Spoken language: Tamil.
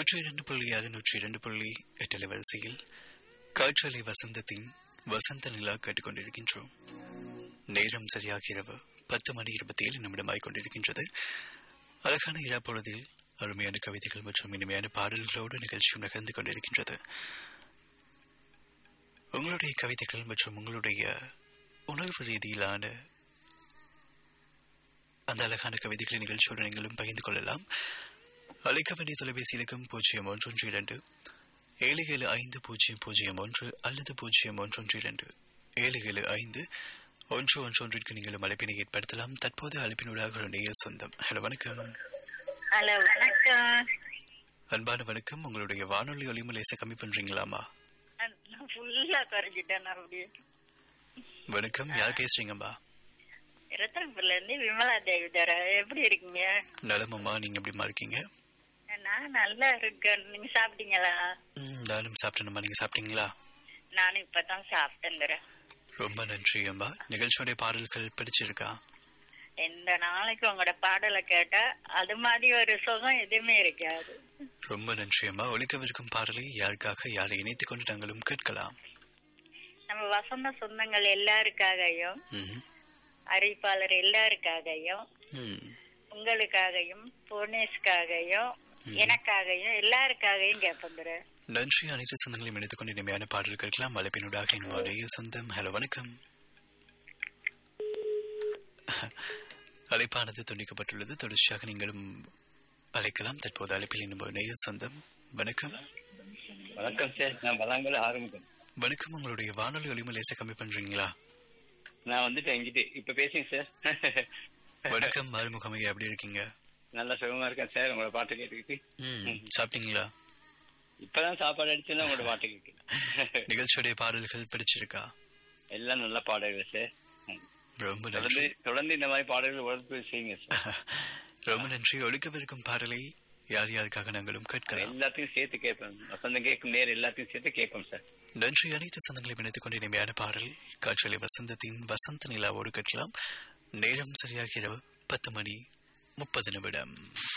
நூற்றி இரண்டு புள்ளி ஆறு நூற்றி இரண்டு புள்ளி எட்டு வரிசையில் காற்றலை வசந்தத்தின் வசந்த நிலா கேட்டுக்கொண்டிருக்கின்றோம் நேரம் சரியாக இரவு பத்து மணி இருபத்தி ஏழு நிமிடமாய் கொண்டிருக்கின்றது அழகான இரா பொழுதில் அருமையான கவிதைகள் மற்றும் இனிமையான பாடல்களோடு நிகழ்ச்சி நகர்ந்து கொண்டிருக்கின்றது உங்களுடைய கவிதைகள் மற்றும் உங்களுடைய உணர்வு ரீதியிலான அந்த அழகான கவிதைகளை நிகழ்ச்சியோடு நீங்களும் பகிர்ந்து கொள்ளலாம் அழைக்க வேண்டிய தொலைபேசி இலக்கம் பூஜ்ஜியம் ஒன்றொன்று இரண்டு ஏழு ஏழு ஐந்து பூஜ்ஜியம் பூஜ்ஜியம் ஒன்று அல்லது பூஜ்ஜியம் ஒன்றொன்று இரண்டு ஏழு ஏழு ஐந்து ஒன்று ஒன்று ஒன்றிற்கு நீங்களும் அழைப்பினை ஏற்படுத்தலாம் தற்போது அழைப்பினூடாக ஒரு நேய சொந்தம் ஹலோ வணக்கம் ஹலோ வணக்கம் அன்பான வணக்கம் உங்களுடைய வானொலி ஒளிம லேச கம்மி பண்றீங்களாமா நான் ஃபுல்லா குறைஞ்சிட்டேன் அப்படியே வணக்கம் யார் பேசுறீங்கம்மா ரத்தனபுரில இருந்து விமலா தேவி தர எப்படி இருக்கீங்க நலமம்மா நீங்க எப்படிமா இருக்கீங்க நான் நல்லா இருக்கேன் நீங்க சாப்பிட்டீங்களா ம், நானும் சாப்பிட்டேனம்மா நீங்க சாப்பிட்டீங்களா நானும் இப்பதான் சாப்பிட்டேன் தர ரொம்ப நன்றி அம்மா நிகழ்ச்சியோடைய பாடல்கள் பிடிச்சிருக்கா எந்த நாளைக்கு உங்களோட பாடலை கேட்டா அது மாதிரி ஒரு சுகம் எதுவுமே இருக்காது ரொம்ப நன்றி அம்மா ஒழிக்கவிருக்கும் பாடலை யாருக்காக யாரை இணைத்துக் கொண்டு நாங்களும் கேட்கலாம் நம்ம வசந்த சொந்தங்கள் எல்லாருக்காகவும் ம், அறிவிப்பாளர் எல்லாருக்காகவும் ம். உங்களுக்காகவும் புவனேஷ்காகவும் எனக்காகவும் எல்லாருக்காகவும் கேட்பேன் தர நன்றி அனைத்து சொந்தங்களையும் இணைத்துக் கொண்டு இனிமையான பாடல் கேட்கலாம் அழைப்பினூடாக என்னுடைய சொந்தம் ஹலோ வணக்கம் அழைப்பானது துண்டிக்கப்பட்டுள்ளது தொடர்ச்சியாக நீங்களும் அழைக்கலாம் தற்போது அழைப்பில் என்னுடைய சொந்தம் வணக்கம் வணக்கம் சார் நான் பலாங்கல் ஆரம்பிக்கும் வணக்கம் உங்களுடைய வானொலி ஒளிம லேச கம்மி பண்றீங்களா நான் வந்துட்டேன் இங்கிட்டு இப்ப பேசுங்க சார் வணக்கம் ஆறுமுகமையா எப்படி இருக்கீங்க நல்லா சுகமா இருக்கேன் சார் உங்களோட பாட்டு கேட்டுக்கிட்டு ம் சாப்பிட்டீங்களா இப்பதான் சாப்பாடு அடிச்சுன்னா உங்களோட பாட்டு கேட்கு நிகழ்ச்சியுடைய பாடல்கள் பிடிச்சிருக்கா எல்லாம் நல்ல பாடல்கள் சார் ம். ரொம்ப தொடர்ந்து நன்றி தொடர்ந்து இந்த மாதிரி பாடல்கள் வளர்ப்பு செய்யுங்க சார் ரொம்ப நன்றி ஒழிக்கவிருக்கும் பாடலை யார் யாருக்காக நாங்களும் கேட்கலாம் எல்லாத்தையும் சேர்த்து கேட்பேன் வசந்தம் கேட்கும் நேர் எல்லாத்தையும் சேர்த்து கேட்போம் சார் நன்றி அனைத்து சொந்தங்களையும் இணைத்துக் கொண்டு இனிமையான பாடல் காற்றலை வசந்தத்தின் வசந்த நிலாவோடு கேட்கலாம் நேரம் சரியாக இரவு பத்து மணி முப்பது நிமிடம்